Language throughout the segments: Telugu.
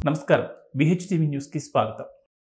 నమస్కారం విహెచ్టీవీ న్యూస్కి స్వాగతం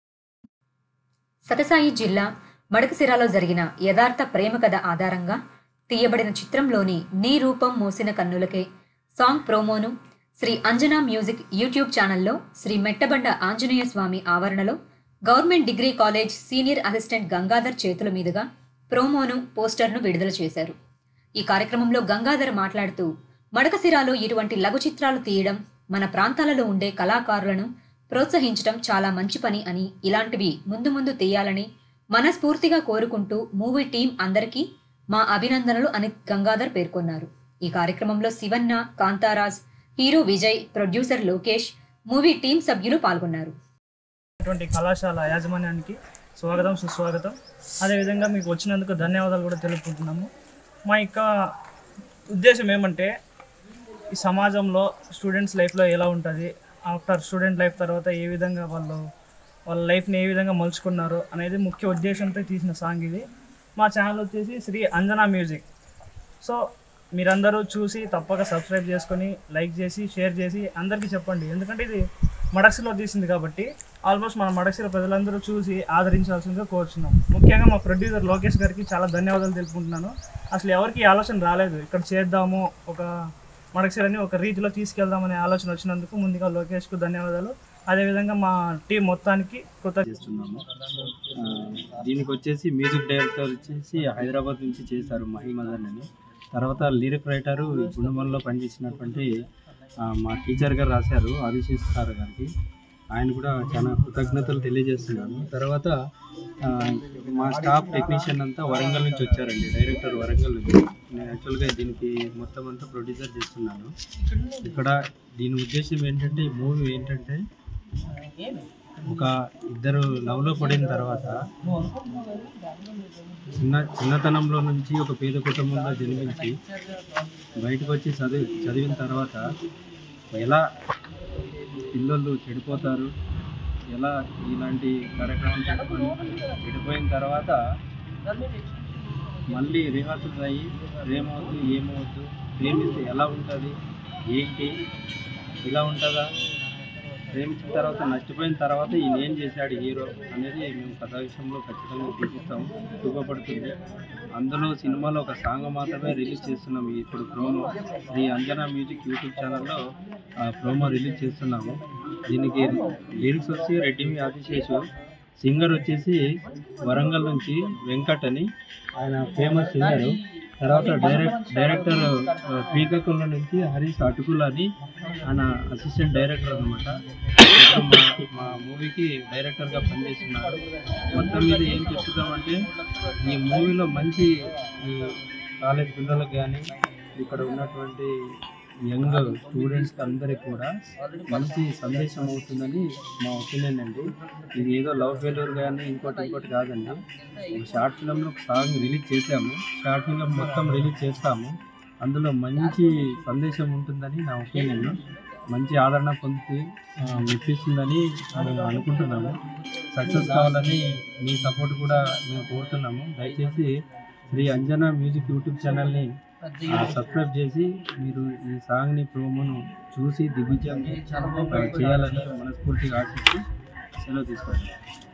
సతసాయి జిల్లా మడకసిరాలో జరిగిన యథార్థ ప్రేమ కథ ఆధారంగా తీయబడిన చిత్రంలోని నీ రూపం మోసిన కన్నులకే సాంగ్ ప్రోమోను శ్రీ అంజనా మ్యూజిక్ యూట్యూబ్ ఛానల్లో శ్రీ మెట్టబండ ఆంజనేయ స్వామి ఆవరణలో government degree college senior assistant Gangadhar చేతుల మీదుగా ప్రోమోను పోస్టర్ను విడుదల చేశారు ఈ కార్యక్రమంలో గంగాధర్ మాట్లాడుతూ మడకసిరాలో ఇటువంటి లఘు చిత్రాలు తీయడం మన ప్రాంతాలలో ఉండే కళాకారులను ప్రోత్సహించడం చాలా మంచి పని అని ఇలాంటివి ముందు ముందు తీయాలని మనస్ఫూర్తిగా కోరుకుంటూ మూవీ టీం అందరికీ మా అభినందనలు అని గంగాధర్ పేర్కొన్నారు ఈ కార్యక్రమంలో Shivanna Kantharaj hero Vijay producer Lokesh movie team సభ్యులు పాల్గొన్నారు అటువంటి కళాశాల యాజమాన్యానికి స్వాగతం సుస్వాగతం అదేవిధంగా మీకు వచ్చినందుకు ధన్యవాదాలు కూడా తెలుపుకుంటున్నాము మా యొక్క ఉద్దేశం ఏమంటే ఈ సమాజంలో స్టూడెంట్స్ లైఫ్లో ఎలా ఉంటుంది ఆఫ్టర్ స్టూడెంట్ లైఫ్ తర్వాత ఏ విధంగా వాళ్ళు వాళ్ళ లైఫ్ని ఏ విధంగా మలుచుకున్నారు అనేది ముఖ్య ఉద్దేశంతో తీసిన సాంగ్ ఇది మా ఛానల్ వచ్చేసి శ్రీ అంజనా మ్యూజిక్ సో మీరందరూ చూసి తప్పక సబ్స్క్రైబ్ చేసుకొని లైక్ చేసి షేర్ చేసి అందరికీ చెప్పండి ఎందుకంటే ఇది మడక్సిలో తీసింది కాబట్టి ఆల్మోస్ట్ మన మడక్సిలో ప్రజలందరూ చూసి ఆదరించాల్సిందిగా కోరుచున్నాం ముఖ్యంగా మా ప్రొడ్యూసర్ లోకేష్ గారికి చాలా ధన్యవాదాలు తెలుపుకుంటున్నాను అసలు ఎవరికి ఈ ఆలోచన రాలేదు ఇక్కడ చేద్దాము ఒక మడక్సిలని ఒక రీతిలో తీసుకెళ్దామనే ఆలోచన వచ్చినందుకు ముందుగా లోకేష్కు ధన్యవాదాలు అదేవిధంగా మా టీం మొత్తానికి కృతజ్ఞత చేస్తున్నాము ఆ, దీనికి వచ్చేసి మ్యూజిక్ డైరెక్టర్ వచ్చేసి హైదరాబాద్ నుంచి చేశారు మహిమదన్ అని తర్వాత లిరిక్ రైటరు గుండమల్లో పనిచేసినటువంటి ఆ, మా టీచర్ గారు రాశారు ఆదిశేష్ సార్ గారికి ఆయన కూడా చాలా కృతజ్ఞతలు తెలియజేస్తున్నాను తర్వాత ఆ, మా స్టాఫ్ టెక్నీషియన్ అంతా వరంగల్ నుంచి వచ్చారండి డైరెక్టర్ వరంగల్ నుంచి నేను యాక్చువల్గా దీనికి మొత్తం అంతా ప్రొడ్యూసర్ చేస్తున్నాను ఇక్కడ దీని ఉద్దేశం ఏంటంటే ఈ మూవీ ఏంటంటే ఒక ఇద్దరు లవ్లో పడిన తర్వాత చిన్న చిన్నతనంలో నుంచి ఒక పేద కుటుంబంలో జన్మించి బయటకు వచ్చి చదివి చదివిన తర్వాత ఎలా పిల్లలు చెడిపోతారు ఎలా ఇలాంటి కార్యక్రమం పెట్టుకొని చెడిపోయిన తర్వాత మళ్ళీ రిహార్సల్స్ అయ్యి ఏమవుద్దు ఏమవుద్దు ప్రేమిస్తే ఎలా ఉంటుంది ఏంటి ఇలా ఉంటుందా ప్రేమించిన తర్వాత నచ్చిపోయిన తర్వాత ఈయన ఏం చేశాడు హీరో అనేది మేము కథ విషయంలో ఖచ్చితంగా చూపిస్తాం చూపబడుతుంది అందులో సినిమాలో ఒక సాంగ్ మాత్రమే రిలీజ్ చేస్తున్నాము ఇప్పుడు promo Sri Anjana music YouTube ఛానల్లో ప్రోమో రిలీజ్ చేస్తున్నాము దీనికి లిరిక్స్ వచ్చి రెడ్డి ఆదిశేషు సింగర్ వచ్చేసి వరంగల్ నుంచి వెంకట్ అని ఆయన ఫేమస్ సింగర్ తర్వాత డైరెక్ట్ డైరెక్టర్ ఆ, శ్రీకాకుళం నుంచి హరీష్ అటుకుల్ అని ఆయన అసిస్టెంట్ డైరెక్టర్ అనమాట మా మా మూవీకి డైరెక్టర్గా పనిచేస్తున్నారు మొత్తం మీద ఏం చెప్తామంటే ఈ మూవీలో మంచి ఈ కాలేజ్ పిల్లలకు కానీ ఇక్కడ ఉన్నటువంటి యంగ్ స్టూడెంట్స్ అందరికి కూడా మంచి సందేశం అవుతుందని మా ఒపీనియన్ అండి ఇది ఏదో లవ్ ఫెయిల్యూర్ కానీ ఇంకోటి ఇంకోటి కాదండి ఒక షార్ట్ ఫిల్మ్లో ఒక సాంగ్ రిలీజ్ చేసాము షార్ట్ ఫిల్మ్ మొత్తం రిలీజ్ చేస్తాము అందులో మంచి సందేశం ఉంటుందని నా ఒపీనియన్ మంచి ఆదరణ పొంది ఆ, మెప్పిస్తుందని మేము అనుకుంటున్నాము సక్సెస్ కావాలని మీ సపోర్ట్ కూడా మేము కోరుతున్నాము దయచేసి శ్రీ అంజనా మ్యూజిక్ యూట్యూబ్ ఛానల్ని ఆ, సబ్స్క్రైబ్ చేసి మీరు ఈ సాంగ్ని ప్రోమోను చూసి దిగ్విజయం ఆ, చేయాలని మనస్ఫూర్తిగా ఆశిస్తూ సెలవు తీసుకోండి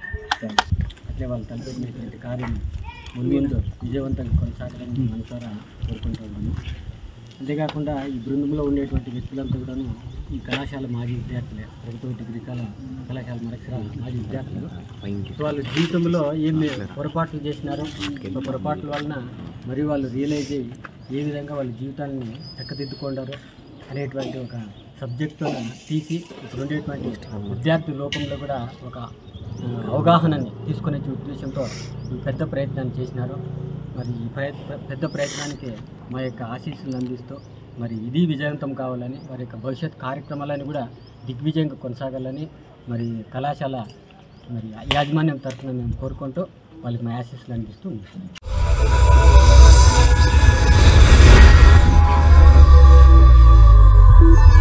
అట్లే వాళ్ళు తలపెట్టినటువంటి కార్యం ముందు ముందు విజయవంతంగా కొనసాగాలని మనసారా కోరుకుంటూ ఉన్నాము అంతేకాకుండా ఈ బృందంలో ఉండేటువంటి వ్యక్తులంతా కూడాను ఈ కళాశాల మాజీ విద్యార్థులే ప్రభుత్వ డిగ్రీ కళ కళాశాల మరక్షరాల మాజీ విద్యార్థులు సో వాళ్ళు జీవితంలో ఏమి పొరపాట్లు చేసినారో ఆ పొరపాట్ల వలన మరియు వాళ్ళు రియలైజ్ అయ్యి ఏ విధంగా వాళ్ళ జీవితాన్ని చక్కదిద్దుకుంటారో అనేటువంటి ఒక సబ్జెక్టును తీసి ఇప్పుడు ఉండేటువంటి విద్యార్థి లోకంలో కూడా ఒక ఆ, అవగాహనని తీసుకునే ఉద్దేశంతో ఈ పెద్ద ప్రయత్నాన్ని చేసినారు మరి ఈ ప్రయత్న పెద్ద ప్రయత్నానికి మా యొక్క ఆశీస్సులు అందిస్తూ మరి ఇది విజయవంతం కావాలని వారి యొక్క భవిష్యత్ కార్యక్రమాలని కూడా దిగ్విజయంగా కొనసాగాలని మరి కళాశాల మరి యాజమాన్యం తరఫున మేము కోరుకుంటూ వాళ్ళకి మా ఆశీస్సులు అందిస్తూ ఉన్నాం Thank